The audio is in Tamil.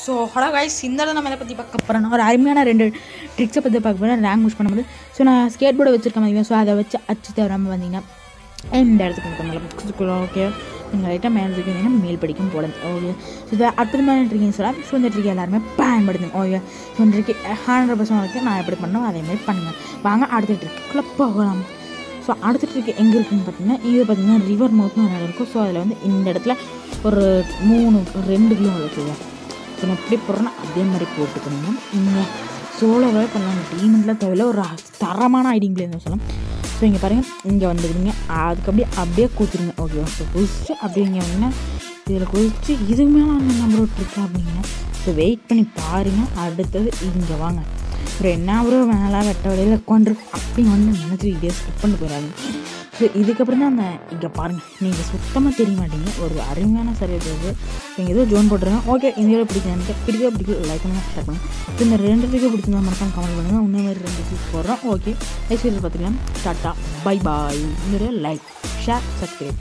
ஸோ ஹலோ கைஸ் இந்த இடத்துல நம்ம எதை பற்றி பார்க்க போகிறோம்னா ஒரு அருமையான ரெண்டு ட்ரிக்ஸை பற்றி பார்க்க போகிறேன் ரேங்க் புஷ் பண்ணும்போது ஸோ நான் ஸ்கேட் போர்டை வச்சிருக்கேன் பார்த்தீங்கன்னா ஸோ அதை வச்சு அச்சு தவறாமல் வந்தீங்கன்னா இந்த இடத்துக்கு மட்டும் நல்லா புக்ஸுக்குள்ள ஓகே நீங்கள் லைட்டாக மேலே இருக்கீங்கன்னா மேல் படிக்கும் போல ஓகே ஸோ இது அற்புதமான ட்ரிக்கிங் சொல்லலாம் ஸோ இந்த ட்ரிக் எல்லாருமே பயன்படுத்துங்க ஓகே ஸோ இந்த ட்ரிக் ஹண்ட்ரட் பர்சன்ட் வரைக்கும் நான் எப்படி பண்ணோம் அதே மாதிரி பண்ணுங்கள் வாங்க அடுத்த ட்ரிக்குள்ளே போகலாம் ஸோ அடுத்த ட்ரிக் எங்கே இருக்குன்னு பார்த்தீங்கன்னா இது பார்த்தீங்கன்னா ரிவர் மவுத்னு ஒரு இடம் இருக்கும் ஸோ அதில் வந்து இந்த இடத்துல ஒரு மூணு ரெண்டு கிலோ இருக்குங்க ஸோ நான் எப்படி போடுறேன்னா அதே மாதிரி போட்டுக்கணுங்க இங்கே சோலோவே பண்ணலாம் டீமெண்ட்லாம் தேவையில்ல ஒரு தரமான ஐடிங் பிளேன்னு சொல்லலாம் ஸோ இங்கே பாருங்கள் இங்கே வந்துடுங்க அதுக்கு அப்படியே அப்படியே கூத்துருங்க ஓகே ஸோ குதிச்சு அப்படியே இங்கே வந்தீங்கன்னா இதில் குதிச்சு இதுக்கு மேலே அந்த நம்பர் விட்டுருக்கா அப்படிங்கன்னா ஸோ வெயிட் பண்ணி பாருங்கள் அடுத்தது இங்கே வாங்க அப்புறம் என்ன ப்ரோ மேலே வெட்ட வழியில் உட்காந்துருக்கு அப்படி வந்து நினச்சி இதையே ஸ்கிப் பண்ணி போயிடாதீங்க ஸோ இதுக்கப்புறம் தான் அந்த இங்கே பாருங்கள் நீங்கள் சுத்தமாக தெரிய மாட்டீங்க ஒரு அருமையான சர்வீஸ் இது நீங்கள் ஏதோ ஜோன் போட்டுருங்க ஓகே இந்த வீடியோ பிடிக்கும் எனக்கு பிடிக்க பிடிக்க லைக் பண்ணுங்கள் ஷேர் பண்ணுங்கள் ஸோ இந்த ரெண்டு வீடியோ பிடிச்சிருந்தா மறக்காம கமெண்ட் பண்ணுங்கள் இன்னும் மாதிரி ரெண்டு வீடியோ போடுறோம் ஓகே நெக்ஸ்ட் வீடியோ பார்த்துக்கலாம் டாட்டா பை பாய் இந்த லைக் ஷேர் சப்ஸ்கிரைப்